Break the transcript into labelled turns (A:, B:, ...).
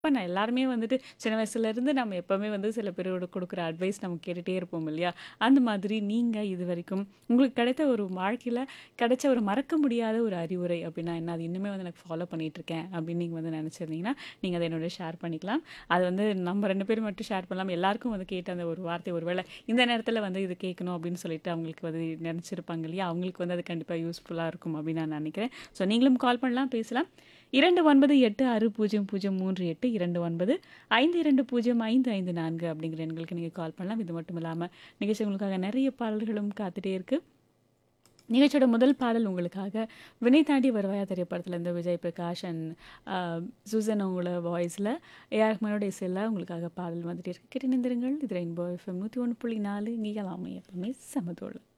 A: இப்ப நான் எல்லாருமே வந்துட்டு சின்ன வயசுலேருந்து நம்ம எப்பவுமே வந்து சில பேரோட குடுக்குற அட்வைஸ் நம்ம கேட்டுட்டே இருப்போம் இல்லையா? அந்த மாதிரி நீங்க இதுவரைக்கும் உங்களுக்கு கிடைத்த ஒரு வாழ்க்கையில கிடைச்ச ஒரு மறக்க முடியாத ஒரு அறிவுரை அப்படின்னா என்ன? அது இன்னுமே வந்து எனக்கு ஃபாலோ பண்ணிட்டுருக்கேன் அப்படின்னு நீங்க வந்து நினச்சிருந்தீங்கன்னா, நீங்க அத என்னோட ஷேர் பண்ணிக்கலாம். அது வந்து நம்ம 2 பேரும் மட்டும் ஷேர் பண்ணலாம. எல்லாருக்கும் வந்து கேட்ட அந்த ஒரு வார்த்தை ஒரு வேளை இந்த நேரத்தில வந்து இது கேட்கணும் அப்படின்னு சொல்லிட்டு அவங்களுக்கு வந்து நினச்சிருப்பாங்க இல்லையா? அவங்களுக்கு வந்து அது கண்டிப்பா யூஸ்ஃபுல்லா இருக்கும் அப்படின்னு நான் நினைக்கிறேன். ஸோ நீங்களும் கால் பண்ணலாம், பேசலாம். 29860038 2952055554 அப்படிங்கிற எண்களுக்கு நீங்க கால் பண்ணலாம். இது மட்டும் இல்லாம நிகழ்ச்சி உங்களுக்காக நிறைய பாடல்களும் காத்துட்டே இருக்கு. நிகழ்ச்சியோட முதல் பாடல் உங்களுக்காக "விண்ணை தாண்டி வருவாயா" திரைப்படத்திலேருந்து Vijay Prakash and uh Suzanne அவங்களோட வாய்ஸ்ல ஏ.ஆர். ரஹ்மானோட இசையில உங்களுக்காக பாடல் வந்துட்டே இருக்கு. கேட்டு இணைந்திருங்கள். இது ரெயின்போ எஃப்எம் 101.4 இங்கே எல்லாமே எப்பவுமே சமதோளு.